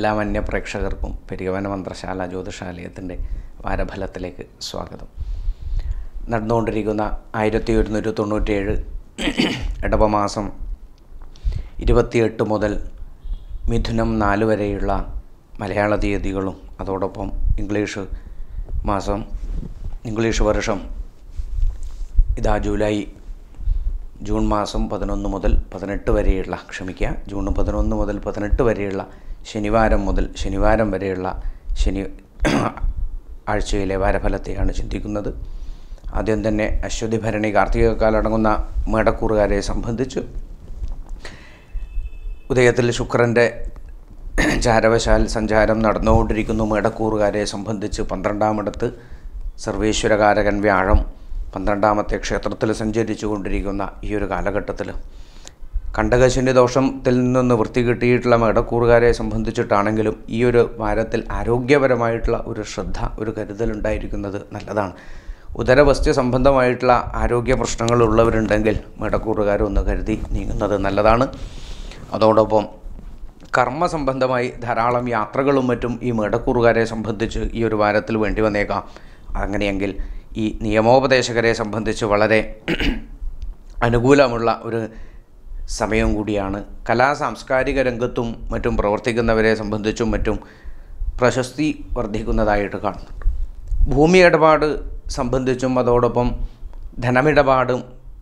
എല്ലാ മന്യ പ്രേക്ഷകർക്കും പെരിയവന മന്ത്രശാല ജ്യോതിഷാലയത്തിൻ്റെ വാരഫലത്തിലേക്ക് സ്വാഗതം നടന്നുകൊണ്ടിരിക്കുന്ന ആയിരത്തി ഒരുന്നൂറ്റി തൊണ്ണൂറ്റിയേഴ് ഇടവമാസം ഇരുപത്തിയെട്ട് മുതൽ മിഥുനം നാല് വരെയുള്ള മലയാള തീയതികളും അതോടൊപ്പം ഇംഗ്ലീഷ് മാസം ഇംഗ്ലീഷ് വർഷം ഇതാ ജൂലൈ ജൂൺ മാസം പതിനൊന്ന് മുതൽ പതിനെട്ട് വരെയുള്ള ക്ഷമിക്കുക ജൂൺ പതിനൊന്ന് മുതൽ പതിനെട്ട് വരെയുള്ള ശനിവാരം മുതൽ ശനിവാരം വരെയുള്ള ശനി ആഴ്ചയിലെ വാരഫലത്തെയാണ് ചിന്തിക്കുന്നത് ആദ്യം തന്നെ അശ്വതി ഭരണി കാർത്തിക കാലടങ്ങുന്ന മേടക്കൂറുകാരെ സംബന്ധിച്ച് ഉദയത്തിൽ ശുക്രൻ്റെ ചാരവശാൽ സഞ്ചാരം നടന്നുകൊണ്ടിരിക്കുന്നു മേടക്കൂറുകാരെ സംബന്ധിച്ച് പന്ത്രണ്ടാമിടത്ത് സർവേശ്വരകാരകൻ വ്യാഴം പന്ത്രണ്ടാമത്തെ ക്ഷേത്രത്തിൽ സഞ്ചരിച്ചു കൊണ്ടിരിക്കുന്ന ഈ ഒരു കാലഘട്ടത്തിൽ കണ്ടകശനി ദോഷത്തിൽ നിന്ന് വൃത്തി കിട്ടിയിട്ടുള്ള മേടക്കൂറുകാരെ സംബന്ധിച്ചിട്ടാണെങ്കിലും ഈ ഒരു വാരത്തിൽ ആരോഗ്യപരമായിട്ടുള്ള ഒരു ശ്രദ്ധ ഒരു കരുതലുണ്ടായിരിക്കുന്നത് നല്ലതാണ് ഉദരവസ്തു സംബന്ധമായിട്ടുള്ള ആരോഗ്യ പ്രശ്നങ്ങളുള്ളവരുണ്ടെങ്കിൽ മേടക്കൂറുകാരൊന്ന് കരുതി നീങ്ങുന്നത് നല്ലതാണ് അതോടൊപ്പം കർമ്മ സംബന്ധമായി ധാരാളം യാത്രകളും മറ്റും ഈ മേടക്കൂറുകാരെ സംബന്ധിച്ച് ഈ ഒരു വാരത്തിൽ വേണ്ടി വന്നേക്കാം അങ്ങനെയെങ്കിൽ ഈ നിയമോപദേശകരെ സംബന്ധിച്ച് വളരെ അനുകൂലമുള്ള ഒരു സമയം കൂടിയാണ് കലാ സാംസ്കാരിക രംഗത്തും മറ്റും പ്രവർത്തിക്കുന്നവരെ സംബന്ധിച്ചും മറ്റും പ്രശസ്തി വർദ്ധിക്കുന്നതായിട്ട് കാണുന്നുണ്ട് ഭൂമി ഇടപാട് സംബന്ധിച്ചും അതോടൊപ്പം ധനമിടപാടും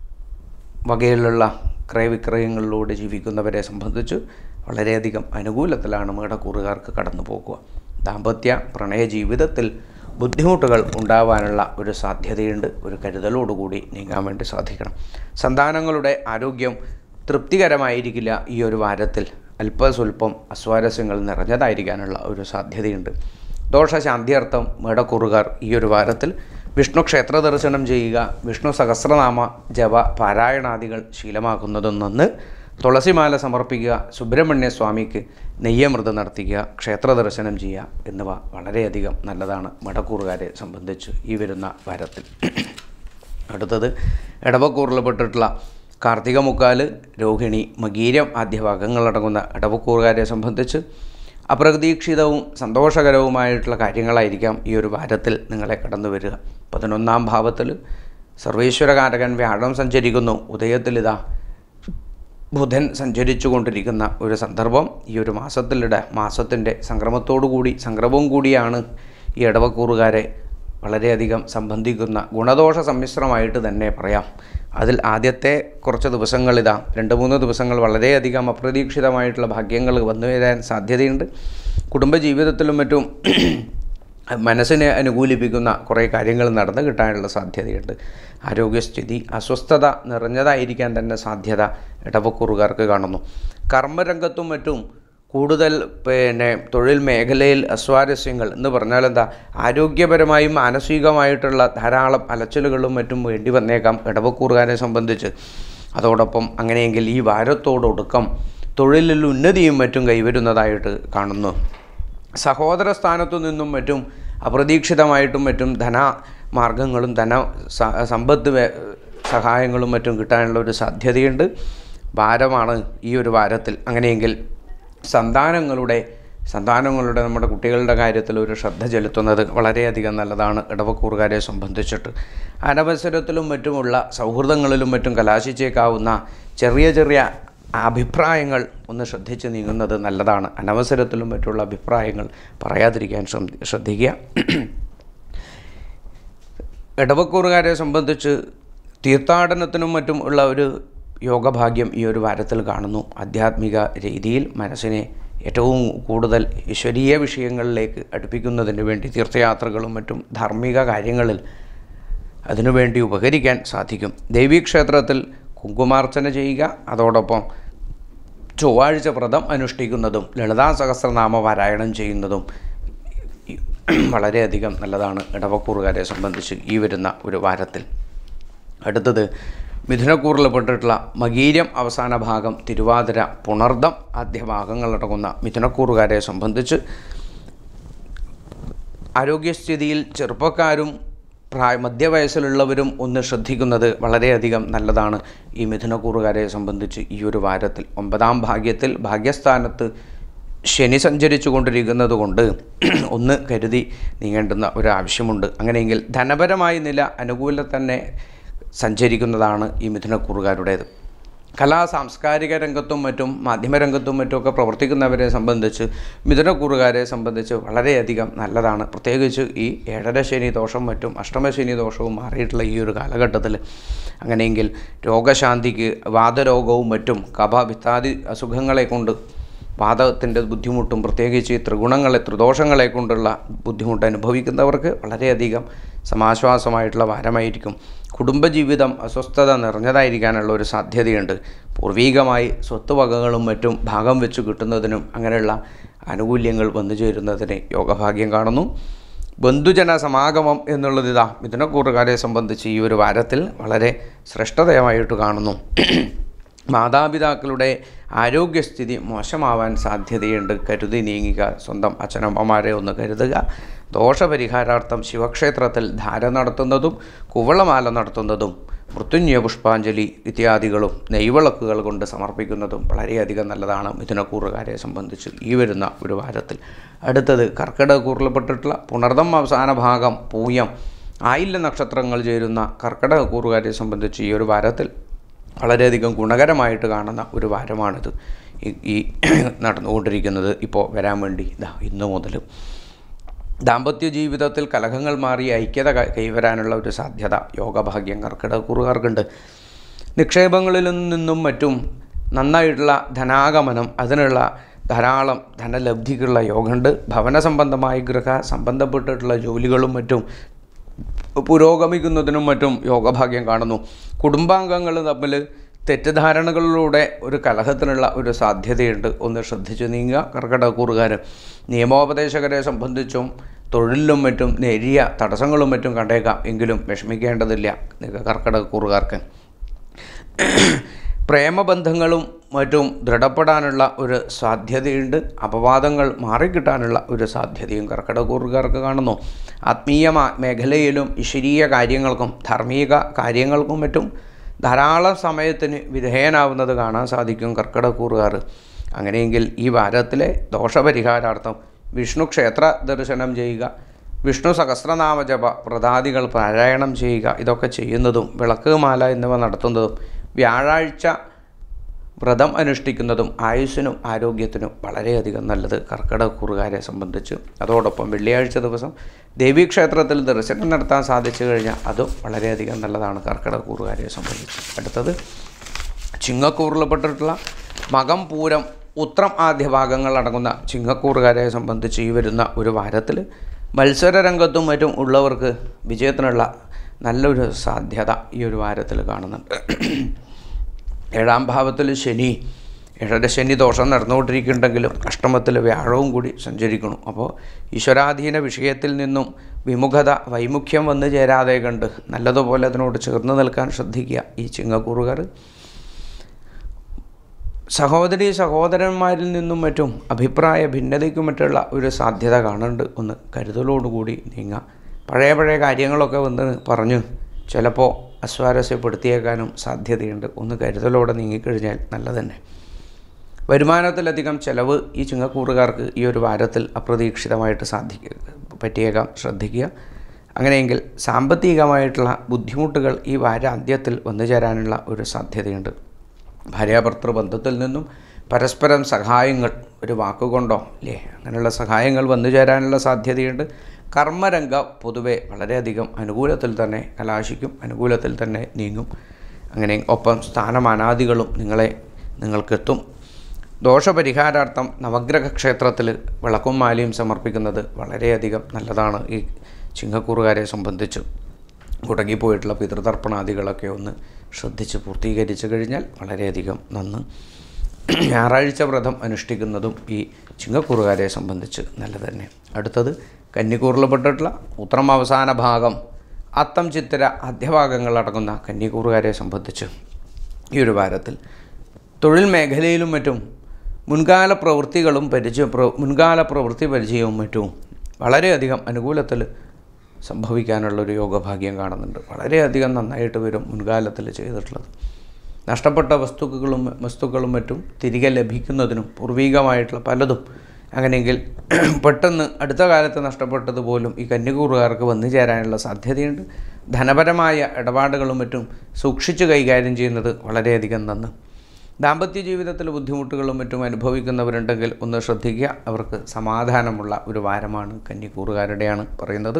വകയിലുള്ള ക്രയവിക്രയങ്ങളിലൂടെ ജീവിക്കുന്നവരെ സംബന്ധിച്ച് വളരെയധികം അനുകൂലത്തിലാണ് മേടക്കൂറുകാർക്ക് കടന്നു പോകുക ദാമ്പത്യ പ്രണയ ജീവിതത്തിൽ ബുദ്ധിമുട്ടുകൾ ഉണ്ടാവാനുള്ള ഒരു സാധ്യതയുണ്ട് ഒരു കരുതലോടുകൂടി നീങ്ങാൻ വേണ്ടി സാധിക്കണം സന്താനങ്ങളുടെ ആരോഗ്യം തൃപ്തികരമായിരിക്കില്ല ഈ ഒരു വാരത്തിൽ അല്പസ്വല്പം അസ്വാരസ്യങ്ങൾ നിറഞ്ഞതായിരിക്കാനുള്ള ഒരു സാധ്യതയുണ്ട് ദോഷശാന്തിയർത്ഥം മേടക്കൂറുകാർ ഈ ഒരു വാരത്തിൽ വിഷ്ണു ക്ഷേത്ര ദർശനം ചെയ്യുക വിഷ്ണു സഹസ്രനാമ ജപ പാരായണാദികൾ ശീലമാക്കുന്നതും നന്ന് തുളസിമാല സമർപ്പിക്കുക സുബ്രഹ്മണ്യ സ്വാമിക്ക് നെയ്യമൃതം നടത്തിക്കുക ക്ഷേത്ര ദർശനം ചെയ്യുക എന്നിവ വളരെയധികം നല്ലതാണ് മടക്കൂറുകാരെ സംബന്ധിച്ച് ഈ വരുന്ന വാരത്തിൽ അടുത്തത് ഇടവക്കൂറിൽപ്പെട്ടിട്ടുള്ള കാർത്തിക മുക്കാല് രോഹിണി മകീരം ആദ്യ ഭാഗങ്ങളടങ്ങുന്ന ഇടവക്കൂറുകാരെ സംബന്ധിച്ച് അപ്രതീക്ഷിതവും സന്തോഷകരവുമായിട്ടുള്ള കാര്യങ്ങളായിരിക്കാം ഈ ഒരു വാരത്തിൽ നിങ്ങളെ കടന്നു വരിക പതിനൊന്നാം ഭാവത്തിൽ സർവേശ്വരകാരകൻ വ്യാഴം സഞ്ചരിക്കുന്നു ഉദയത്തിലിതാ ബുധൻ സഞ്ചരിച്ചു കൊണ്ടിരിക്കുന്ന ഒരു സന്ദർഭം ഈ ഒരു മാസത്തിലിടെ മാസത്തിൻ്റെ സംക്രമത്തോടു കൂടി സംക്രമവും കൂടിയാണ് ഈ ഇടവക്കൂറുകാരെ വളരെയധികം സംബന്ധിക്കുന്ന ഗുണദോഷ സമ്മിശ്രമായിട്ട് തന്നെ പറയാം അതിൽ ആദ്യത്തെ കുറച്ച് ദിവസങ്ങളിതാ രണ്ട് മൂന്ന് ദിവസങ്ങൾ വളരെയധികം അപ്രതീക്ഷിതമായിട്ടുള്ള ഭാഗ്യങ്ങൾ വന്നു വരാൻ സാധ്യതയുണ്ട് കുടുംബജീവിതത്തിലും മറ്റും മനസ്സിനെ അനുകൂലിപ്പിക്കുന്ന കുറേ കാര്യങ്ങൾ നടന്നു കിട്ടാനുള്ള സാധ്യതയുണ്ട് ആരോഗ്യസ്ഥിതി അസ്വസ്ഥത നിറഞ്ഞതായിരിക്കാൻ തന്നെ സാധ്യത ഇടവക്കൂറുകാർക്ക് കാണുന്നു കർമ്മരംഗത്തും മറ്റും കൂടുതൽ പിന്നെ തൊഴിൽ മേഖലയിൽ അസ്വാരസ്യങ്ങൾ എന്ന് പറഞ്ഞാൽ എന്താ ആരോഗ്യപരമായും മാനസികമായിട്ടുള്ള ധാരാളം അലച്ചിലുകളും മറ്റും വേണ്ടി വന്നേക്കാം ഇടവക്കൂറുകാരെ സംബന്ധിച്ച് അതോടൊപ്പം അങ്ങനെയെങ്കിൽ ഈ വാരത്തോടൊടുക്കം തൊഴിലിൽ ഉന്നതിയും മറ്റും കൈവരുന്നതായിട്ട് കാണുന്നു സഹോദര സ്ഥാനത്തു നിന്നും മറ്റും അപ്രതീക്ഷിതമായിട്ടും മറ്റും ധന മാർഗങ്ങളും ധന സമ്പത്ത് സഹായങ്ങളും മറ്റും കിട്ടാനുള്ള ഒരു സാധ്യതയുണ്ട് വാരമാണ് ഈ ഒരു വാരത്തിൽ അങ്ങനെയെങ്കിൽ സന്താനങ്ങളുടെ സന്താനങ്ങളുടെ നമ്മുടെ കുട്ടികളുടെ കാര്യത്തിൽ ഒരു ശ്രദ്ധ ചെലുത്തുന്നത് വളരെയധികം നല്ലതാണ് ഇടവക്കൂറുകാരെ സംബന്ധിച്ചിട്ട് അനവസരത്തിലും മറ്റുമുള്ള സൗഹൃദങ്ങളിലും മറ്റും കലാശിച്ചേക്കാവുന്ന ചെറിയ ചെറിയ അഭിപ്രായങ്ങൾ ഒന്ന് ശ്രദ്ധിച്ച് നീങ്ങുന്നത് നല്ലതാണ് അനവസരത്തിലും മറ്റുള്ള അഭിപ്രായങ്ങൾ പറയാതിരിക്കാൻ ശ്രദ്ധിക്കുക ഇടവക്കൂറുകാരെ സംബന്ധിച്ച് തീർത്ഥാടനത്തിനും മറ്റും ഉള്ള ഒരു യോഗഭാഗ്യം ഈ ഒരു വാരത്തിൽ കാണുന്നു ആധ്യാത്മിക രീതിയിൽ മനസ്സിനെ ഏറ്റവും കൂടുതൽ ഈശ്വരീയ വിഷയങ്ങളിലേക്ക് അടുപ്പിക്കുന്നതിന് വേണ്ടി തീർത്ഥയാത്രകളും മറ്റും ധാർമ്മിക കാര്യങ്ങളിൽ അതിനുവേണ്ടി ഉപകരിക്കാൻ സാധിക്കും ദേവീക്ഷേത്രത്തിൽ കുങ്കുമാർച്ചന ചെയ്യുക അതോടൊപ്പം ചൊവ്വാഴ്ച വ്രതം അനുഷ്ഠിക്കുന്നതും ലളിതാ സഹസ്രനാമ പാരായണം ചെയ്യുന്നതും വളരെയധികം നല്ലതാണ് ഇടവക്കൂറുകാരെ സംബന്ധിച്ച് ഈ വരുന്ന ഒരു വാരത്തിൽ അടുത്തത് മിഥുനക്കൂറിൽപ്പെട്ടിട്ടുള്ള മകീരം അവസാന ഭാഗം തിരുവാതിര പുണർദം ആദ്യ ഭാഗങ്ങളടങ്ങുന്ന മിഥുനക്കൂറുകാരെ സംബന്ധിച്ച് ആരോഗ്യസ്ഥിതിയിൽ ചെറുപ്പക്കാരും പ്രായ മധ്യവയസ്സിലുള്ളവരും ഒന്ന് ശ്രദ്ധിക്കുന്നത് വളരെയധികം നല്ലതാണ് ഈ മിഥുനക്കൂറുകാരെ സംബന്ധിച്ച് ഈ ഒരു വാരത്തിൽ ഒമ്പതാം ഭാഗ്യത്തിൽ ഭാഗ്യസ്ഥാനത്ത് ശനി സഞ്ചരിച്ചു കൊണ്ടിരിക്കുന്നത് കൊണ്ട് ഒന്ന് കരുതി നീങ്ങേണ്ടുന്ന ഒരു ആവശ്യമുണ്ട് അങ്ങനെയെങ്കിൽ ധനപരമായ നില അനുകൂല തന്നെ സഞ്ചരിക്കുന്നതാണ് ഈ മിഥുനക്കൂറുകാരുടേത് കലാ സാംസ്കാരിക രംഗത്തും മറ്റും മാധ്യമരംഗത്തും മറ്റുമൊക്കെ പ്രവർത്തിക്കുന്നവരെ സംബന്ധിച്ച് മിഥുനക്കൂറുകാരെ സംബന്ധിച്ച് വളരെയധികം നല്ലതാണ് പ്രത്യേകിച്ച് ഈ ഏഴര ശനി ദോഷം മറ്റും അഷ്ടമശനി ദോഷവും മാറിയിട്ടുള്ള ഈ ഒരു കാലഘട്ടത്തിൽ അങ്ങനെയെങ്കിൽ രോഗശാന്തിക്ക് വാദരോഗവും മറ്റും കഫ ഭിത്താദി അസുഖങ്ങളെ കൊണ്ട് വാദത്തിൻ്റെ ബുദ്ധിമുട്ടും പ്രത്യേകിച്ച് ഈ ത്രിഗുണങ്ങളെ ത്രിദോഷങ്ങളെ കൊണ്ടുള്ള ബുദ്ധിമുട്ട് അനുഭവിക്കുന്നവർക്ക് വളരെയധികം സമാശ്വാസമായിട്ടുള്ള വാരമായിരിക്കും കുടുംബജീവിതം അസ്വസ്ഥത നിറഞ്ഞതായിരിക്കാനുള്ള ഒരു സാധ്യതയുണ്ട് പൂർവീകമായി സ്വത്ത് വകകളും മറ്റും ഭാഗം വെച്ച് കിട്ടുന്നതിനും അങ്ങനെയുള്ള ആനുകൂല്യങ്ങൾ വന്നു ചേരുന്നതിന് യോഗഭാഗ്യം കാണുന്നു ബന്ധുജന സമാഗമം എന്നുള്ളത് ഇതാ മിഥുനക്കൂറുകാരെ സംബന്ധിച്ച് ഈ ഒരു വാരത്തിൽ വളരെ ശ്രേഷ്ഠതയമായിട്ട് കാണുന്നു മാതാപിതാക്കളുടെ ആരോഗ്യസ്ഥിതി മോശമാവാൻ സാധ്യതയുണ്ട് കരുതി നീങ്ങുക സ്വന്തം അച്ഛനമ്മമാരെ ഒന്ന് കരുതുക ദോഷപരിഹാരാർത്ഥം ശിവക്ഷേത്രത്തിൽ ധാര നടത്തുന്നതും കുവളമാല നടത്തുന്നതും മൃത്യുഞ്ജയ പുഷ്പാഞ്ജലി ഇത്യാദികളും നെയ്വിളക്കുകൾ കൊണ്ട് സമർപ്പിക്കുന്നതും വളരെയധികം നല്ലതാണ് മിഥുനക്കൂറുകാരെ സംബന്ധിച്ച് ഈ വരുന്ന ഒരു വാരത്തിൽ അടുത്തത് കർക്കിടകക്കൂറിൽപ്പെട്ടിട്ടുള്ള പുണർദം അവസാന ഭാഗം പൂയം ആയില്യ നക്ഷത്രങ്ങൾ ചേരുന്ന കർക്കിടകക്കൂറുകാരെ സംബന്ധിച്ച് ഈ ഒരു വാരത്തിൽ വളരെയധികം ഗുണകരമായിട്ട് കാണുന്ന ഒരു വാരമാണിത് ഈ ഈ നടന്നുകൊണ്ടിരിക്കുന്നത് ഇപ്പോൾ വരാൻ വേണ്ടി ഇതാ ഇന്ന് മുതൽ ദാമ്പത്യ ജീവിതത്തിൽ കലഹങ്ങൾ മാറി ഐക്യത ക- കൈവരാനുള്ള ഒരു സാധ്യത യോഗഭാഗ്യം കർക്കിടകക്കുറുകാർക്കുണ്ട് നിക്ഷേപങ്ങളിൽ നിന്നും മറ്റും നന്നായിട്ടുള്ള ധനാഗമനം അതിനുള്ള ധാരാളം ധനലബ്ധിക്കുള്ള യോഗമുണ്ട് ഭവന സംബന്ധമായി ഗൃഹ സംബന്ധപ്പെട്ടിട്ടുള്ള ജോലികളും മറ്റും പുരോഗമിക്കുന്നതിനും മറ്റും യോഗഭാഗ്യം കാണുന്നു കുടുംബാംഗങ്ങൾ തമ്മിൽ തെറ്റിദ്ധാരണകളിലൂടെ ഒരു കലഹത്തിനുള്ള ഒരു സാധ്യതയുണ്ട് ഒന്ന് ശ്രദ്ധിച്ചു നീങ്ങുക കർക്കിടകക്കൂറുകാർ നിയമോപദേശകരെ സംബന്ധിച്ചും തൊഴിലിലും മറ്റും നേരിയ തടസ്സങ്ങളും മറ്റും കണ്ടേക്കാം എങ്കിലും വിഷമിക്കേണ്ടതില്ല കർക്കിടകക്കൂറുകാർക്ക് പ്രേമബന്ധങ്ങളും മറ്റും ദൃഢപ്പെടാനുള്ള ഒരു സാധ്യതയുണ്ട് അപവാദങ്ങൾ മാറിക്കിട്ടാനുള്ള ഒരു സാധ്യതയും കർക്കിടകൂറുകാർക്ക് കാണുന്നു ആത്മീയ മാ- മേഖലയിലും ഈശ്വരീയ കാര്യങ്ങൾക്കും ധാർമ്മിക കാര്യങ്ങൾക്കും മറ്റും ധാരാളം സമയത്തിന് വിധേയനാവുന്നത് കാണാൻ സാധിക്കും കർക്കിടകൂറുകാർ അങ്ങനെയെങ്കിൽ ഈ വാരത്തിലെ ദോഷപരിഹാരാർത്ഥം വിഷ്ണു ക്ഷേത്ര ദർശനം ചെയ്യുക വിഷ്ണു സഹസ്രനാമ ജപ വ്രതാദികൾ പാരായണം ചെയ്യുക ഇതൊക്കെ ചെയ്യുന്നതും വിളക്ക് മാല എന്നിവ നടത്തുന്നതും വ്യാഴാഴ്ച വ്രതം അനുഷ്ഠിക്കുന്നതും ആയുസ്സിനും ആരോഗ്യത്തിനും വളരെയധികം നല്ലത് കർക്കിടകക്കൂറുകാരെ സംബന്ധിച്ച് അതോടൊപ്പം വെള്ളിയാഴ്ച ദിവസം ദേവീക്ഷേത്രത്തിൽ ദർശനം നടത്താൻ സാധിച്ചു കഴിഞ്ഞാൽ അതും വളരെയധികം നല്ലതാണ് കർക്കിടകക്കൂറുകാരെ സംബന്ധിച്ച് അടുത്തത് ചിങ്ങക്കൂറിൽപ്പെട്ടിട്ടുള്ള മകം പൂരം ഉത്രം ആദ്യ ഭാഗങ്ങൾ അടങ്ങുന്ന ചിങ്ങക്കൂറുകാരെ സംബന്ധിച്ച് ഈ വരുന്ന ഒരു വാരത്തിൽ മത്സര രംഗത്തും മറ്റും ഉള്ളവർക്ക് വിജയത്തിനുള്ള നല്ലൊരു സാധ്യത ഈ ഒരു വാരത്തിൽ കാണുന്നുണ്ട് ഏഴാം ഭാവത്തിൽ ശനി ഏഴര ശനി ദോഷം നടന്നുകൊണ്ടിരിക്കുന്നുണ്ടെങ്കിലും അഷ്ടമത്തിൽ വ്യാഴവും കൂടി സഞ്ചരിക്കണം അപ്പോൾ ഈശ്വരാധീന വിഷയത്തിൽ നിന്നും വിമുഖത വൈമുഖ്യം വന്നു ചേരാതെ കണ്ട് നല്ലതുപോലെ അതിനോട് ചേർന്ന് നിൽക്കാൻ ശ്രദ്ധിക്കുക ഈ ചിങ്ങക്കൂറുകാർ സഹോദരി സഹോദരന്മാരിൽ നിന്നും മറ്റും അഭിപ്രായ ഭിന്നതയ്ക്കും മറ്റുള്ള ഒരു സാധ്യത കാണുന്നുണ്ട് ഒന്ന് കരുതലോടുകൂടി നീങ്ങുക പഴയ പഴയ കാര്യങ്ങളൊക്കെ വന്ന് പറഞ്ഞ് ചിലപ്പോൾ അസ്വാരസ്യപ്പെടുത്തിയേക്കാനും സാധ്യതയുണ്ട് ഒന്ന് കരുതലോടെ നീങ്ങിക്കഴിഞ്ഞാൽ നല്ലത് തന്നെ വരുമാനത്തിലധികം ചെലവ് ഈ ചിങ്ങക്കൂറുകാർക്ക് ഈ ഒരു വാരത്തിൽ അപ്രതീക്ഷിതമായിട്ട് സാധിക്കുക പറ്റിയേക്കാം ശ്രദ്ധിക്കുക അങ്ങനെയെങ്കിൽ സാമ്പത്തികമായിട്ടുള്ള ബുദ്ധിമുട്ടുകൾ ഈ വാരാന്ത്യത്തിൽ വന്നു ചേരാനുള്ള ഒരു സാധ്യതയുണ്ട് ഭാര്യാഭർത്തൃ ബന്ധത്തിൽ നിന്നും പരസ്പരം സഹായങ്ങൾ ഒരു വാക്കുകൊണ്ടോ അല്ലേ അങ്ങനെയുള്ള സഹായങ്ങൾ വന്നു ചേരാനുള്ള സാധ്യതയുണ്ട് കർമ്മരംഗം പൊതുവെ വളരെയധികം അനുകൂലത്തിൽ തന്നെ കലാശിക്കും അനുകൂലത്തിൽ തന്നെ നീങ്ങും അങ്ങനെ ഒപ്പം സ്ഥാനമാനാദികളും നിങ്ങളെ നിങ്ങൾക്കെത്തും ദോഷപരിഹാരാർത്ഥം നവഗ്രഹ ക്ഷേത്രത്തിൽ വിളക്കും മാലയും സമർപ്പിക്കുന്നത് വളരെയധികം നല്ലതാണ് ഈ ചിങ്ങക്കൂറുകാരെ സംബന്ധിച്ച് മുടങ്ങിപ്പോയിട്ടുള്ള പിതൃതർപ്പണാദികളൊക്കെ ഒന്ന് ശ്രദ്ധിച്ച് പൂർത്തീകരിച്ചു കഴിഞ്ഞാൽ വളരെയധികം നന്ന് ഞായറാഴ്ച വ്രതം അനുഷ്ഠിക്കുന്നതും ഈ ചിങ്ങക്കൂറുകാരെ സംബന്ധിച്ച് നല്ലത് തന്നെ അടുത്തത് കന്നിക്കൂറിൽപ്പെട്ടിട്ടുള്ള ഉത്രം അവസാന ഭാഗം അത്തം ചിത്തിര അധ്യഭാഗങ്ങൾ അടങ്ങുന്ന കന്നിക്കൂറുകാരെ സംബന്ധിച്ച് ഈ ഒരു വാരത്തിൽ തൊഴിൽ മേഖലയിലും മറ്റും മുൻകാല പ്രവൃത്തികളും പരിചയ പ്ര മുൻകാല പ്രവൃത്തി പരിചയവും മറ്റും വളരെയധികം അനുകൂലത്തിൽ സംഭവിക്കാനുള്ളൊരു യോഗഭാഗ്യം കാണുന്നുണ്ട് വളരെയധികം നന്നായിട്ട് വരും മുൻകാലത്തിൽ ചെയ്തിട്ടുള്ളത് നഷ്ടപ്പെട്ട വസ്തുക്കളും വസ്തുക്കളും മറ്റും തിരികെ ലഭിക്കുന്നതിനും പൂർവികമായിട്ടുള്ള പലതും അങ്ങനെയെങ്കിൽ പെട്ടെന്ന് അടുത്ത കാലത്ത് നഷ്ടപ്പെട്ടത് പോലും ഈ കന്നിക്കൂറുകാർക്ക് വന്നു ചേരാനുള്ള സാധ്യതയുണ്ട് ധനപരമായ ഇടപാടുകളും മറ്റും സൂക്ഷിച്ച് കൈകാര്യം ചെയ്യുന്നത് വളരെയധികം നന്ന് ദാമ്പത്യ ജീവിതത്തിൽ ബുദ്ധിമുട്ടുകളും മറ്റും അനുഭവിക്കുന്നവരുണ്ടെങ്കിൽ ഒന്ന് ശ്രദ്ധിക്കുക അവർക്ക് സമാധാനമുള്ള ഒരു വാരമാണ് കന്നിക്കൂറുകാരുടെയാണ് പറയുന്നത്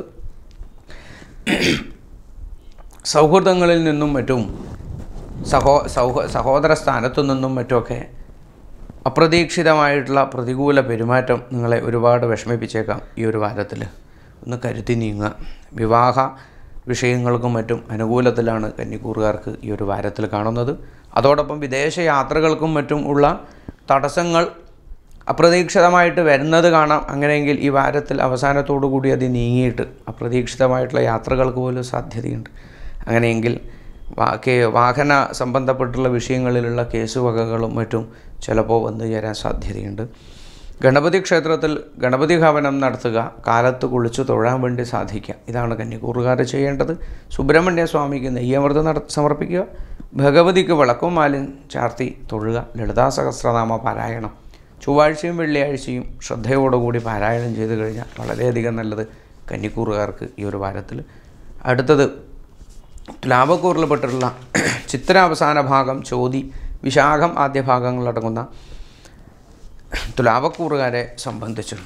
സൗഹൃദങ്ങളിൽ നിന്നും മറ്റും സഹോ സൗഹ സഹോദര സ്ഥാനത്തു നിന്നും മറ്റുമൊക്കെ അപ്രതീക്ഷിതമായിട്ടുള്ള പ്രതികൂല പെരുമാറ്റം നിങ്ങളെ ഒരുപാട് വിഷമിപ്പിച്ചേക്കാം ഈ ഒരു വാരത്തിൽ ഒന്ന് കരുതി നീങ്ങുക വിവാഹ വിഷയങ്ങൾക്കും മറ്റും അനുകൂലത്തിലാണ് കന്നിക്കൂറുകാർക്ക് ഈ ഒരു വാരത്തിൽ കാണുന്നത് അതോടൊപ്പം വിദേശ യാത്രകൾക്കും മറ്റും ഉള്ള തടസ്സങ്ങൾ അപ്രതീക്ഷിതമായിട്ട് വരുന്നത് കാണാം അങ്ങനെയെങ്കിൽ ഈ വാരത്തിൽ അവസാനത്തോടു കൂടി അത് നീങ്ങിയിട്ട് അപ്രതീക്ഷിതമായിട്ടുള്ള യാത്രകൾക്ക് പോലും സാധ്യതയുണ്ട് അങ്ങനെയെങ്കിൽ വാ കേ വാഹന സംബന്ധപ്പെട്ടുള്ള വിഷയങ്ങളിലുള്ള കേസ് വകകളും മറ്റും ചിലപ്പോൾ വന്നു ചേരാൻ സാധ്യതയുണ്ട് ഗണപതി ക്ഷേത്രത്തിൽ ഗണപതി ഹവനം നടത്തുക കാലത്ത് കുളിച്ചു തൊഴാൻ വേണ്ടി സാധിക്കുക ഇതാണ് കന്യകൂറുകാർ ചെയ്യേണ്ടത് സുബ്രഹ്മണ്യ സ്വാമിക്ക് നെയ്യമൃതം നട സമർപ്പിക്കുക ഭഗവതിക്ക് വിളക്കും മാലിൻ ചാർത്തി തൊഴുക ലളിതാ സഹസ്രനാമ പാരായണം ചൊവ്വാഴ്ചയും വെള്ളിയാഴ്ചയും ശ്രദ്ധയോടുകൂടി പാരായണം ചെയ്തു കഴിഞ്ഞാൽ വളരെയധികം നല്ലത് കന്നിക്കൂറുകാർക്ക് ഈ ഒരു വാരത്തിൽ അടുത്തത് തുലാവക്കൂറിൽപ്പെട്ടിട്ടുള്ള ചിത്ര അവസാന ഭാഗം ചോതി വിശാഖം ആദ്യ ഭാഗങ്ങളടങ്ങുന്ന തുലാവക്കൂറുകാരെ സംബന്ധിച്ച്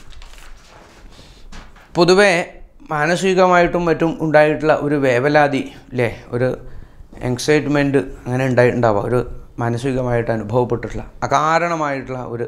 പൊതുവേ മാനസികമായിട്ടും മറ്റും ഉണ്ടായിട്ടുള്ള ഒരു വേവലാതി അല്ലേ ഒരു എക്സൈറ്റ്മെൻറ്റ് അങ്ങനെ ഉണ്ടായിട്ടുണ്ടാവുക ഒരു മാനസികമായിട്ട് അനുഭവപ്പെട്ടിട്ടുള്ള അകാരണമായിട്ടുള്ള ഒരു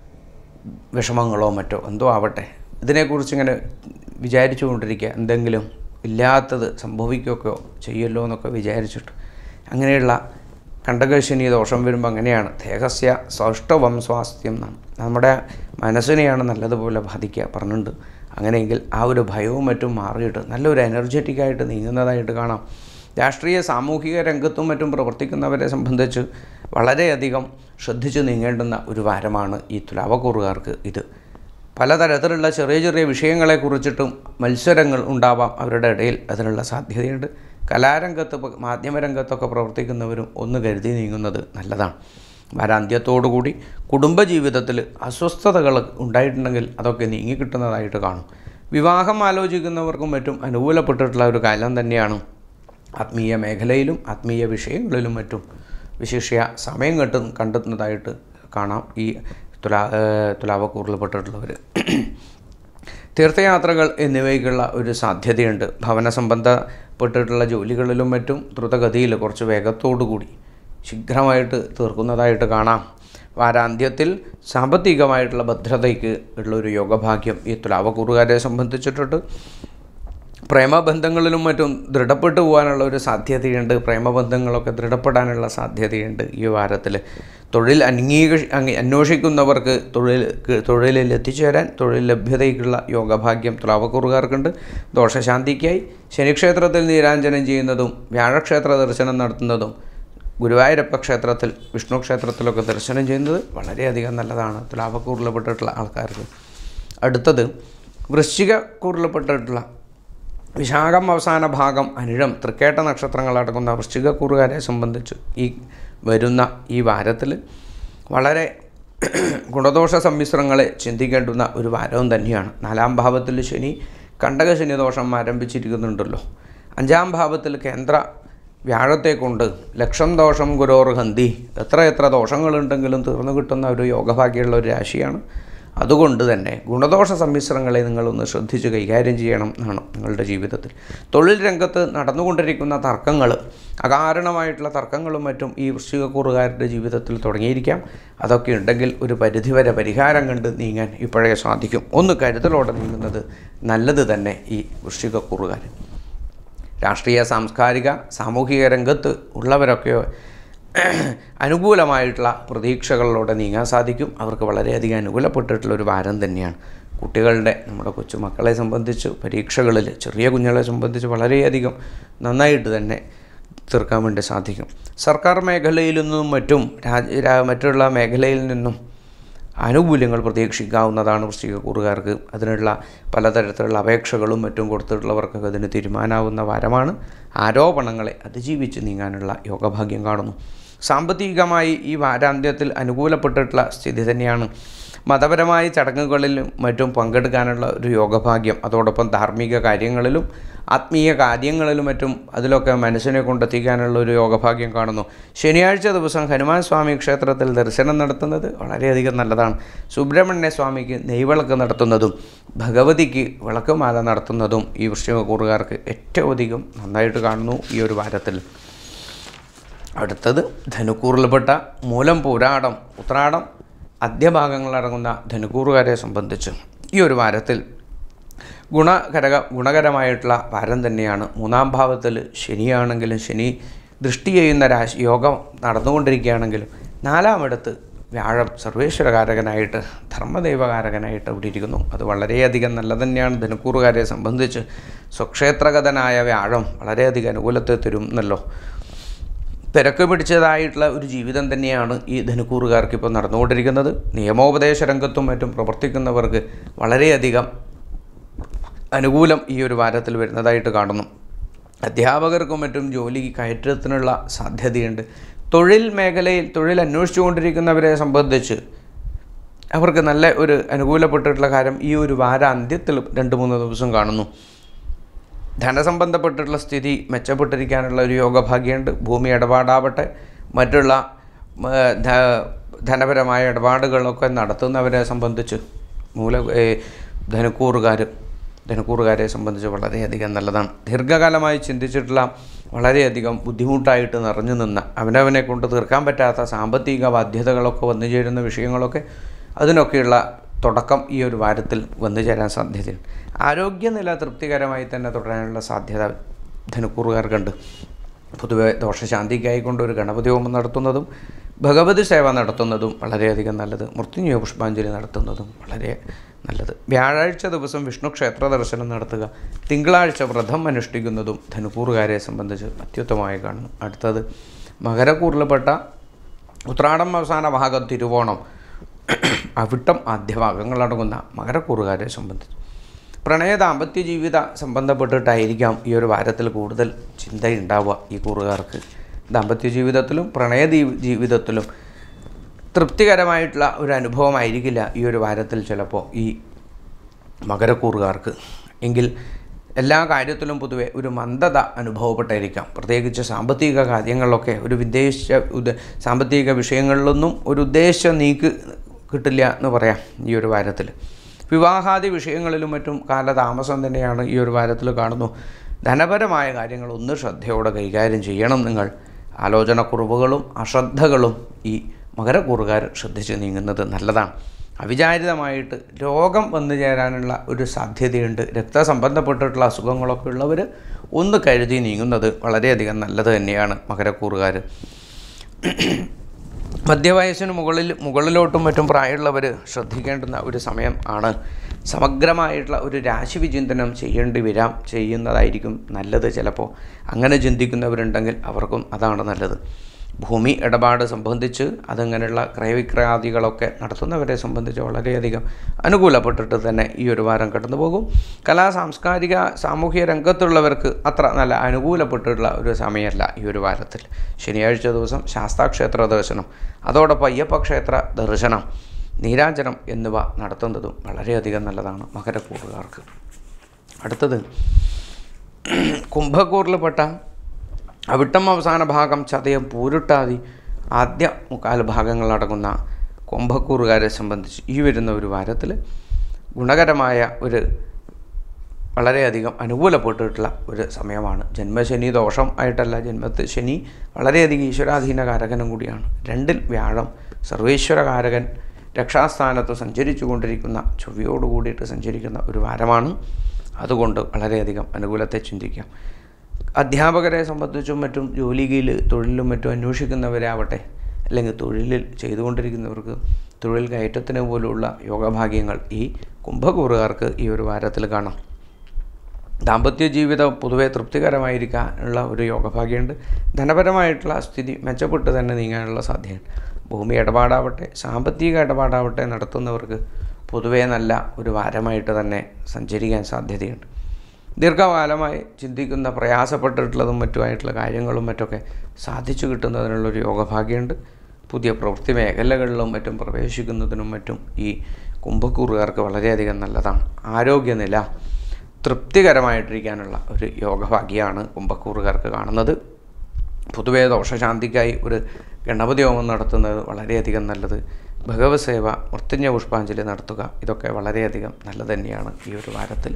വിഷമങ്ങളോ മറ്റോ എന്തോ ആവട്ടെ ഇതിനെക്കുറിച്ച് ഇങ്ങനെ വിചാരിച്ചു കൊണ്ടിരിക്കുക എന്തെങ്കിലും ഇല്ലാത്തത് സംഭവിക്കുകയോ ചെയ്യല്ലോ എന്നൊക്കെ വിചാരിച്ചിട്ട് അങ്ങനെയുള്ള കണ്ടകശനി ദോഷം വരുമ്പോൾ അങ്ങനെയാണ് ദേഹസ്യ സൗഷ്ടവം സ്വാസ്ഥ്യം എന്നാണ് നമ്മുടെ മനസ്സിനെയാണ് നല്ലതുപോലെ ബാധിക്കുക പറഞ്ഞിട്ടുണ്ട് അങ്ങനെയെങ്കിൽ ആ ഒരു ഭയവും മറ്റും മാറിയിട്ട് നല്ലൊരു എനർജറ്റിക്കായിട്ട് നീങ്ങുന്നതായിട്ട് കാണാം രാഷ്ട്രീയ സാമൂഹിക രംഗത്തും മറ്റും പ്രവർത്തിക്കുന്നവരെ സംബന്ധിച്ച് വളരെയധികം ശ്രദ്ധിച്ചു നീങ്ങേണ്ടുന്ന ഒരു വാരമാണ് ഈ തുലാവക്കൂറുകാർക്ക് ഇത് പലതരത്തിലുള്ള ചെറിയ ചെറിയ വിഷയങ്ങളെക്കുറിച്ചിട്ടും മത്സരങ്ങൾ ഉണ്ടാവാം അവരുടെ ഇടയിൽ അതിനുള്ള സാധ്യതയുണ്ട് കലാരംഗത്ത് പ- മാധ്യമരംഗത്തൊക്കെ പ്രവർത്തിക്കുന്നവരും ഒന്ന് കരുതി നീങ്ങുന്നത് നല്ലതാണ് വാരാന്ത്യത്തോടുകൂടി കുടുംബജീവിതത്തിൽ അസ്വസ്ഥതകൾ ഉണ്ടായിട്ടുണ്ടെങ്കിൽ അതൊക്കെ നീങ്ങിക്കിട്ടുന്നതായിട്ട് കാണും വിവാഹം ആലോചിക്കുന്നവർക്കും മറ്റും അനുകൂലപ്പെട്ടിട്ടുള്ള ഒരു കാലം തന്നെയാണ് ആത്മീയ മേഖലയിലും ആത്മീയ വിഷയങ്ങളിലും മറ്റും വിശിഷ്യ സമയം കണ്ടു കണ്ടെത്തുന്നതായിട്ട് കാണാം ഈ തുലാ ഏഹ് തുലാവക്കൂറിൽപ്പെട്ടിട്ടുള്ളവർ തീർത്ഥയാത്രകൾ എന്നിവയ്ക്കുള്ള ഒരു സാധ്യതയുണ്ട് ഭവന സംബന്ധപ്പെട്ടിട്ടുള്ള ജോലികളിലും മറ്റും ദ്രുതഗതിയിൽ കുറച്ച് വേഗത്തോടു കൂടി ശീഘ്രമായിട്ട് തീർക്കുന്നതായിട്ട് കാണാം വാരാന്ത്യത്തിൽ സാമ്പത്തികമായിട്ടുള്ള ഭദ്രതയ്ക്ക് ഉള്ളൊരു യോഗഭാഗ്യം ഈ തുലാവക്കൂറുകാരെ സംബന്ധിച്ചിട്ടുണ്ട് പ്രേമബന്ധങ്ങളിലും മറ്റും ദൃഢപ്പെട്ടു പോകാനുള്ള ഒരു സാധ്യതയുണ്ട് പ്രേമബന്ധങ്ങളൊക്കെ ദൃഢപ്പെടാനുള്ള സാധ്യതയുണ്ട് ഈ വാരത്തിൽ തൊഴിൽ അംഗീക അംഗീ- അന്വേഷിക്കുന്നവർക്ക് തൊഴിൽ തൊഴിലിൽ എത്തിച്ചേരാൻ തൊഴിൽ ലഭ്യതയ്ക്കുള്ള യോഗഭാഗ്യം തുലാവക്കൂറുകാർക്കുണ്ട് ദോഷശാന്തിക്കായി ശനിക്ഷേത്രത്തിൽ നീരാഞ്ജനം ചെയ്യുന്നതും വ്യാഴക്ഷേത്ര ദർശനം നടത്തുന്നതും ഗുരുവായൂരപ്പ ക്ഷേത്രത്തിൽ വിഷ്ണു ക്ഷേത്രത്തിലൊക്കെ ദർശനം ചെയ്യുന്നത് വളരെയധികം നല്ലതാണ് തുലാവക്കൂറിൽപ്പെട്ടിട്ടുള്ള ആൾക്കാർക്ക് അടുത്തത് വൃശ്ചിക കൂറിൽപ്പെട്ടിട്ടുള്ള വിശാഖം അവസാന ഭാഗം അനിഴം തൃക്കേട്ട നക്ഷത്രങ്ങളടങ്ങുന്ന വൃശ്ചികക്കൂറുകാരെ സംബന്ധിച്ച് ഈ വരുന്ന ഈ വാരത്തിൽ വളരെ ഗുണദോഷ സമ്മിശ്രങ്ങളെ ചിന്തിക്കേണ്ടുന്ന ഒരു വാരവും തന്നെയാണ് നാലാം ഭാവത്തിൽ ശനി കണ്ടകശനി ദോഷം ആരംഭിച്ചിരിക്കുന്നുണ്ടല്ലോ അഞ്ചാം ഭാവത്തിൽ കേന്ദ്ര വ്യാഴത്തെ കൊണ്ട് ലക്ഷം ദോഷം ഗുരോർ ഹന്തി എത്ര എത്ര ദോഷങ്ങളുണ്ടെങ്കിലും തീർന്നു കിട്ടുന്ന ഒരു യോഗഭാഗ്യമുള്ള ഒരു രാശിയാണ് അതുകൊണ്ട് തന്നെ ഗുണദോഷ സമ്മിശ്രങ്ങളെ നിങ്ങളൊന്ന് ശ്രദ്ധിച്ച് കൈകാര്യം ചെയ്യണം എന്നാണ് നിങ്ങളുടെ ജീവിതത്തിൽ തൊഴിൽ രംഗത്ത് നടന്നുകൊണ്ടിരിക്കുന്ന തർക്കങ്ങൾ അകാരണമായിട്ടുള്ള തർക്കങ്ങളും മറ്റും ഈ വൃശ്ചികക്കൂറുകാരുടെ ജീവിതത്തിൽ തുടങ്ങിയിരിക്കാം അതൊക്കെ ഉണ്ടെങ്കിൽ ഒരു പരിധിവരെ പരിഹാരം കണ്ട് നീങ്ങാൻ ഇപ്പോഴേ സാധിക്കും ഒന്ന് കരുതലോടെ നീങ്ങുന്നത് നല്ലത് തന്നെ ഈ വൃശ്ചികക്കൂറുകാർ രാഷ്ട്രീയ സാംസ്കാരിക സാമൂഹിക രംഗത്ത് ഉള്ളവരൊക്കെ അനുകൂലമായിട്ടുള്ള പ്രതീക്ഷകളിലൂടെ നീങ്ങാൻ സാധിക്കും അവർക്ക് വളരെയധികം അനുകൂലപ്പെട്ടിട്ടുള്ള ഒരു വാരം തന്നെയാണ് കുട്ടികളുടെ നമ്മുടെ കൊച്ചുമക്കളെ സംബന്ധിച്ച് പരീക്ഷകളിൽ ചെറിയ കുഞ്ഞുങ്ങളെ സംബന്ധിച്ച് വളരെയധികം നന്നായിട്ട് തന്നെ തീർക്കാൻ വേണ്ടി സാധിക്കും സർക്കാർ മേഖലയിൽ നിന്നും മറ്റും രാജ രാ- മറ്റുള്ള മേഖലയിൽ നിന്നും ആനുകൂല്യങ്ങൾ പ്രതീക്ഷിക്കാവുന്നതാണ് വൃശ്ചികക്കൂറുകാർക്ക് അതിനുള്ള പലതരത്തിലുള്ള അപേക്ഷകളും മറ്റും കൊടുത്തിട്ടുള്ളവർക്കൊക്കെ അതിന് തീരുമാനാവുന്ന വാരമാണ് ആരോപണങ്ങളെ അതിജീവിച്ച് നീങ്ങാനുള്ള യോഗഭാഗ്യം കാണുന്നു സാമ്പത്തികമായി ഈ വാരാന്ത്യത്തിൽ അനുകൂലപ്പെട്ടിട്ടുള്ള സ്ഥിതി തന്നെയാണ് മതപരമായ ചടങ്ങുകളിലും മറ്റും പങ്കെടുക്കാനുള്ള ഒരു യോഗഭാഗ്യം അതോടൊപ്പം ധാർമ്മിക കാര്യങ്ങളിലും ആത്മീയ കാര്യങ്ങളിലും മറ്റും അതിലൊക്കെ മനസ്സിനെ കൊണ്ടെത്തിക്കാനുള്ള ഒരു യോഗഭാഗ്യം കാണുന്നു ശനിയാഴ്ച ദിവസം ഹനുമാൻ സ്വാമി ക്ഷേത്രത്തിൽ ദർശനം നടത്തുന്നത് വളരെയധികം നല്ലതാണ് സുബ്രഹ്മണ്യ സ്വാമിക്ക് നെയ്വിളക്ക് നടത്തുന്നതും ഭഗവതിക്ക് വിളക്കുമാല നടത്തുന്നതും ഈ വൃശ്ചികക്കൂറുകാർക്ക് ഏറ്റവും അധികം നന്നായിട്ട് കാണുന്നു ഈ ഒരു വാരത്തിൽ അടുത്തത് ധനുക്കൂറിൽപ്പെട്ട മൂലം പൂരാടം ഉത്രാടം അധ്യഭാഗങ്ങളടങ്ങുന്ന ധനുക്കൂറുകാരെ സംബന്ധിച്ച് ഈ ഒരു വാരത്തിൽ ഗുണകരക ഗുണകരമായിട്ടുള്ള വാരം തന്നെയാണ് മൂന്നാം ഭാവത്തിൽ ശനിയാണെങ്കിലും ശനി ദൃഷ്ടി ചെയ്യുന്ന രാശി യോഗം നടന്നുകൊണ്ടിരിക്കുകയാണെങ്കിലും നാലാമിടത്ത് വ്യാഴം സർവേശ്വരകാരകനായിട്ട് ധർമ്മദൈവകാരകനായിട്ട് ഇവിടെ ഇരിക്കുന്നു അത് വളരെയധികം നല്ലത് തന്നെയാണ് ധനുക്കൂറുകാരെ സംബന്ധിച്ച് സ്വക്ഷേത്രഗതനായ വ്യാഴം വളരെയധികം അനുകൂലത്തെ തരും എന്നല്ലോ തിരക്ക് പിടിച്ചതായിട്ടുള്ള ഒരു ജീവിതം തന്നെയാണ് ഈ ധനുക്കൂറുകാർക്ക് ഇപ്പോൾ നടന്നുകൊണ്ടിരിക്കുന്നത് നിയമോപദേശ രംഗത്തും മറ്റും പ്രവർത്തിക്കുന്നവർക്ക് വളരെയധികം അനുകൂലം ഈ ഒരു വാരത്തിൽ വരുന്നതായിട്ട് കാണുന്നു അധ്യാപകർക്കും മറ്റും ജോലി കയറ്റത്തിനുള്ള സാധ്യതയുണ്ട് തൊഴിൽ മേഖലയിൽ തൊഴിൽ അന്വേഷിച്ചുകൊണ്ടിരിക്കുന്നവരെ സംബന്ധിച്ച് അവർക്ക് നല്ല ഒരു അനുകൂലപ്പെട്ടിട്ടുള്ള കാര്യം ഈ ഒരു വാരാന്ത്യത്തിൽ രണ്ട് മൂന്ന് ദിവസം കാണുന്നു ധനസംബന്ധപ്പെട്ടിട്ടുള്ള സ്ഥിതി മെച്ചപ്പെട്ടിരിക്കാനുള്ള ഒരു യോഗഭാഗ്യമുണ്ട് ഭൂമി ഇടപാടാവട്ടെ മറ്റുള്ള ആ, ധ- ധനപരമായ ഇടപാടുകളൊക്കെ നടത്തുന്നവരെ സംബന്ധിച്ച് മൂല ഏ, ധനുക്കൂറുകാർ ധനുക്കൂറുകാരെ സംബന്ധിച്ച് വളരെയധികം നല്ലതാണ് ദീർഘകാലമായി ചിന്തിച്ചിട്ടുള്ള വളരെയധികം ബുദ്ധിമുട്ടായിട്ട് നിറഞ്ഞു നിന്ന അവനവനെ കൊണ്ട് തീർക്കാൻ പറ്റാത്ത സാമ്പത്തിക ബാധ്യതകളൊക്കെ വന്നു ചേരുന്ന വിഷയങ്ങളൊക്കെ അതിനൊക്കെയുള്ള തുടക്കം ഈ ഒരു വാരത്തിൽ വന്നു ചേരാൻ സാധ്യതയുണ്ട് ആരോഗ്യനില തൃപ്തികരമായി തന്നെ തുടരാനുള്ള സാധ്യത ധനുക്കൂറുകാർക്കുണ്ട് പൊതുവെ ദോഷശാന്തിക്കായിക്കൊണ്ട് ഒരു ഗണപതി ഹോമം നടത്തുന്നതും ഭഗവതി സേവ നടത്തുന്നതും വളരെയധികം നല്ലത് മൃത്യുഞ്ജയ പുഷ്പാഞ്ജലി നടത്തുന്നതും വളരെ നല്ലത് വ്യാഴാഴ്ച ദിവസം വിഷ്ണു ക്ഷേത്ര ദർശനം നടത്തുക തിങ്കളാഴ്ച വ്രതം അനുഷ്ഠിക്കുന്നതും ധനുക്കൂറുകാരെ സംബന്ധിച്ച് അത്യുത്തമമായി കാണുന്നു അടുത്തത് മകരക്കൂറിൽപ്പെട്ട ഉത്രാടം അവസാന ഭാഗം തിരുവോണം അവിട്ടം ആദ്യഭാഗങ്ങളടങ്ങുന്ന മകരക്കൂറുകാരെ സംബന്ധിച്ച് പ്രണയ ദാമ്പത്യ ജീവിത സംബന്ധപ്പെട്ടിട്ടായിരിക്കാം ഈ ഒരു വാരത്തിൽ കൂടുതൽ ചിന്തയുണ്ടാവുക ഈ കൂറുകാർക്ക് ദാമ്പത്യ ജീവിതത്തിലും പ്രണയ ദീ- ജീവിതത്തിലും തൃപ്തികരമായിട്ടുള്ള ഒരു അനുഭവമായിരിക്കില്ല ഈ ഒരു വാരത്തിൽ ചിലപ്പോൾ ഈ മകരക്കൂറുകാർക്ക് എങ്കിൽ എല്ലാ കാര്യത്തിലും പൊതുവെ ഒരു മന്ദത അനുഭവപ്പെട്ടായിരിക്കാം പ്രത്യേകിച്ച് സാമ്പത്തിക കാര്യങ്ങളിലൊക്കെ ഒരു വിദേശ ഉദ്ദ- സാമ്പത്തിക വിഷയങ്ങളിലൊന്നും ഒരു ഉദ്ദേശ നീക്ക് കിട്ടില്ല എന്ന് പറയാം ഈ ഒരു വാരത്തിൽ വിവാഹാദി വിഷയങ്ങളിലും മറ്റും കാലതാമസം തന്നെയാണ് ഈ ഒരു വാരത്തിൽ കാണുന്നു ധനപരമായ കാര്യങ്ങൾ ഒന്ന് ശ്രദ്ധയോടെ കൈകാര്യം ചെയ്യണം നിങ്ങൾ ആലോചനക്കുറവുകളും അശ്രദ്ധകളും ഈ മകരക്കൂറുകാർ ശ്രദ്ധിച്ച് നീങ്ങുന്നത് നല്ലതാണ് അവിചാരിതമായിട്ട് രോഗം വന്നു ചേരാനുള്ള ഒരു സാധ്യതയുണ്ട് രക്തസംബന്ധപ്പെട്ടിട്ടുള്ള അസുഖങ്ങളൊക്കെ ഉള്ളവർ ഒന്ന് കരുതി നീങ്ങുന്നത് വളരെയധികം നല്ലത് തന്നെയാണ് മകരക്കൂറുകാർ മധ്യവയസ്സിന് മുകളിൽ മുകളിലോട്ടും മറ്റും പ്രായമുള്ളവർ ശ്രദ്ധിക്കേണ്ടുന്ന ഒരു സമയം ആണ് സമഗ്രമായിട്ടുള്ള ഒരു രാശി വിചിന്തനം ചെയ്യേണ്ടി വരാം ചെയ്യുന്നതായിരിക്കും നല്ലത് ചിലപ്പോൾ അങ്ങനെ ചിന്തിക്കുന്നവരുണ്ടെങ്കിൽ അവർക്കും അതാണ് നല്ലത് ഭൂമി ഇടപാട് സംബന്ധിച്ച് അതങ്ങനെയുള്ള ക്രയവിക്രയാദികളൊക്കെ നടത്തുന്നവരെ സംബന്ധിച്ച് വളരെയധികം അനുകൂലപ്പെട്ടിട്ട് തന്നെ ഈ ഒരു വാരം കടന്നു പോകും കലാ സാംസ്കാരിക സാമൂഹ്യ രംഗത്തുള്ളവർക്ക് അത്ര നല്ല അനുകൂലപ്പെട്ടിട്ടുള്ള ഒരു സമയമല്ല ഈ ഒരു വാരത്തിൽ ശനിയാഴ്ച ദിവസം ശാസ്താക്ഷേത്ര ദർശനം അതോടൊപ്പം അയ്യപ്പ ക്ഷേത്ര ദർശനം നീരാഞ്ജനം എന്നിവ നടത്തുന്നതും വളരെയധികം നല്ലതാണ് മകരക്കൂറുകാർക്ക് അടുത്തത് കുംഭക്കൂറിൽപ്പെട്ട അവിട്ടം അവസാന ഭാഗം ചതയം പൂരുട്ടാതി ആദ്യ മുക്കാൽ ഭാഗങ്ങളടങ്ങുന്ന കുംഭക്കൂറുകാരെ സംബന്ധിച്ച് ഈ വരുന്ന ഒരു വാരത്തിൽ ഗുണകരമായ ഒരു വളരെയധികം അനുകൂലപ്പെട്ടിട്ടുള്ള ഒരു സമയമാണ് ജന്മശനി ദോഷം ആയിട്ടല്ല ജന്മത്ത് ശനി വളരെയധികം ഈശ്വരാധീനകാരകനും കൂടിയാണ് രണ്ടിൽ വ്യാഴം സർവേശ്വരകാരകൻ രക്ഷാസ്ഥാനത്ത് സഞ്ചരിച്ചു കൊണ്ടിരിക്കുന്ന ചൊവ്വയോട് കൂടിയിട്ട് സഞ്ചരിക്കുന്ന ഒരു വാരമാണ് അതുകൊണ്ട് വളരെയധികം അനുകൂലത്തെ ചിന്തിക്കാം അധ്യാപകരെ സംബന്ധിച്ചും മറ്റും ജോലിയിൽ തൊഴിലിലും മറ്റും അന്വേഷിക്കുന്നവരാവട്ടെ അല്ലെങ്കിൽ തൊഴിലിൽ ചെയ്തുകൊണ്ടിരിക്കുന്നവർക്ക് തൊഴിൽ കയറ്റത്തിന് പോലുള്ള യോഗഭാഗ്യങ്ങൾ ഈ കുംഭകൂറുകാർക്ക് ഈ ഒരു വാരത്തിൽ കാണാം ദാമ്പത്യ ജീവിതം പൊതുവെ തൃപ്തികരമായിരിക്കാനുള്ള ഒരു യോഗഭാഗ്യമുണ്ട് ധനപരമായിട്ടുള്ള സ്ഥിതി മെച്ചപ്പെട്ട് തന്നെ നീങ്ങാനുള്ള സാധ്യതയുണ്ട് ഭൂമി ഇടപാടാവട്ടെ സാമ്പത്തിക ഇടപാടാവട്ടെ നടത്തുന്നവർക്ക് പൊതുവേ നല്ല ഒരു വാരമായിട്ട് തന്നെ സഞ്ചരിക്കാൻ സാധ്യതയുണ്ട് ദീർഘകാലമായി ചിന്തിക്കുന്ന പ്രയാസപ്പെട്ടിട്ടുള്ളതും മറ്റുമായിട്ടുള്ള കാര്യങ്ങളും മറ്റൊക്കെ സാധിച്ചു കിട്ടുന്നതിനുള്ളൊരു യോഗഭാഗ്യമുണ്ട് പുതിയ പ്രവൃത്തി മേഖലകളിലും മറ്റും പ്രവേശിക്കുന്നതിനും മറ്റും ഈ കുംഭക്കൂറുകാർക്ക് വളരെയധികം നല്ലതാണ് ആരോഗ്യനില തൃപ്തികരമായിട്ടിരിക്കാനുള്ള ഒരു യോഗഭാഗ്യമാണ് കുംഭക്കൂറുകാർക്ക് കാണുന്നത് പൊതുവേ ദോഷശാന്തിക്കായി ഒരു ഗണപതി ഹോമം നടത്തുന്നത് വളരെയധികം നല്ലത് ഭഗവത് സേവ മൃത്യുഞ്ജ പുഷ്പാഞ്ജലി നടത്തുക ഇതൊക്കെ വളരെയധികം നല്ലത് തന്നെയാണ് ഈ ഒരു വാരത്തിൽ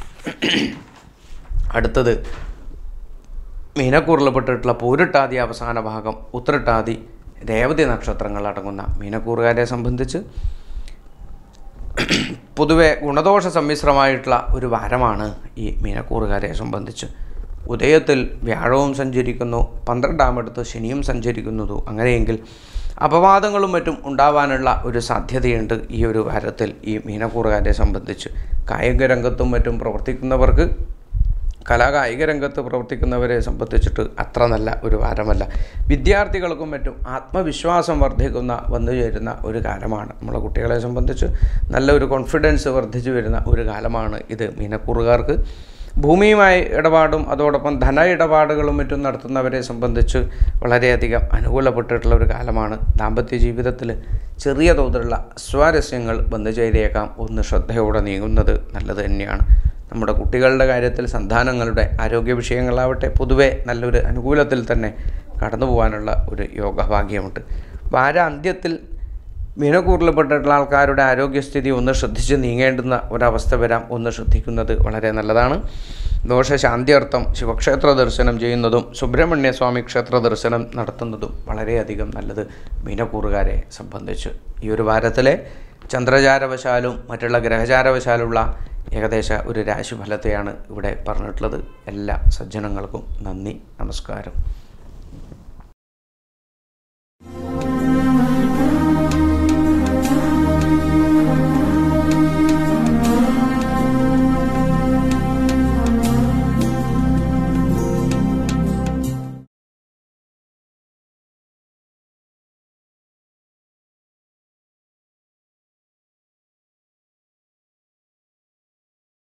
അടുത്തത് മീനക്കൂറിൽപ്പെട്ടിട്ടുള്ള പൂരിട്ടാതി അവസാന ഭാഗം ഉത്രട്ടാതി രേവതി നക്ഷത്രങ്ങൾ അടങ്ങുന്ന മീനക്കൂറുകാരെ സംബന്ധിച്ച് പൊതുവെ ഗുണദോഷ സമ്മിശ്രമായിട്ടുള്ള ഒരു വാരമാണ് ഈ മീനക്കൂറുകാരെ സംബന്ധിച്ച് ഉദയത്തിൽ വ്യാഴവും സഞ്ചരിക്കുന്നു പന്ത്രണ്ടാമടുത്ത് ശനിയും സഞ്ചരിക്കുന്നതു അങ്ങനെയെങ്കിൽ അപവാദങ്ങളും മറ്റും ഉണ്ടാവാനുള്ള ഒരു സാധ്യതയുണ്ട് ഈ ഒരു വാരത്തിൽ ഈ മീനക്കൂറുകാരെ സംബന്ധിച്ച് കായിക രംഗത്തും മറ്റും പ്രവർത്തിക്കുന്നവർക്ക് കലാകായിക രംഗത്ത് പ്രവർത്തിക്കുന്നവരെ സംബന്ധിച്ചിട്ട് അത്ര നല്ല ഒരു വാരമല്ല വിദ്യാർത്ഥികൾക്കും മറ്റും ആത്മവിശ്വാസം വർദ്ധിക്കുന്ന വന്നു ചേരുന്ന ഒരു കാലമാണ് നമ്മളെ കുട്ടികളെ സംബന്ധിച്ച് നല്ല ഒരു കോൺഫിഡൻസ് വർദ്ധിച്ചു വരുന്ന ഒരു കാലമാണ് ഇത് മീനക്കൂറുകാർക്ക് ഭൂമിയുമായി ഇടപാടും അതോടൊപ്പം ധന ഇടപാടുകളും മറ്റും നടത്തുന്നവരെ സംബന്ധിച്ച് വളരെയധികം അനുകൂലപ്പെട്ടിട്ടുള്ള ഒരു കാലമാണ് ദാമ്പത്യ ജീവിതത്തിൽ ചെറിയ തോതിലുള്ള സ്വാരസ്യങ്ങൾ വന്നു ചേരിയേക്കാം ഒന്ന് ശ്രദ്ധയോടെ നീങ്ങുന്നത് നല്ലത് തന്നെയാണ് നമ്മുടെ കുട്ടികളുടെ കാര്യത്തിൽ സന്താനങ്ങളുടെ ആരോഗ്യ വിഷയങ്ങളാവട്ടെ പൊതുവെ നല്ലൊരു അനുകൂലത്തിൽ തന്നെ കടന്നു പോകാനുള്ള ഒരു യോഗഭാഗ്യമുണ്ട് വാരാന്ത്യത്തിൽ മീനക്കൂറിൽപ്പെട്ടിട്ടുള്ള ആൾക്കാരുടെ ആരോഗ്യസ്ഥിതി ഒന്ന് ശ്രദ്ധിച്ച് നീങ്ങേണ്ടുന്ന ഒരവസ്ഥ വരാം ഒന്ന് ശ്രദ്ധിക്കുന്നത് വളരെ നല്ലതാണ് ദോഷശാന്തിയർത്ഥം ശിവക്ഷേത്ര ദർശനം ചെയ്യുന്നതും സുബ്രഹ്മണ്യ സ്വാമി ക്ഷേത്ര ദർശനം നടത്തുന്നതും വളരെയധികം നല്ലത് മീനക്കൂറുകാരെ സംബന്ധിച്ച് ഈ ഒരു വാരത്തിലെ ചന്ദ്രചാരവശാലും മറ്റുള്ള ഗ്രഹചാരവശാലുള്ള ഏകദേശ ഒരു രാശിഫലത്തെയാണ് ഇവിടെ പറഞ്ഞിട്ടുള്ളത് എല്ലാ സജ്ജനങ്ങൾക്കും നന്ദി നമസ്കാരം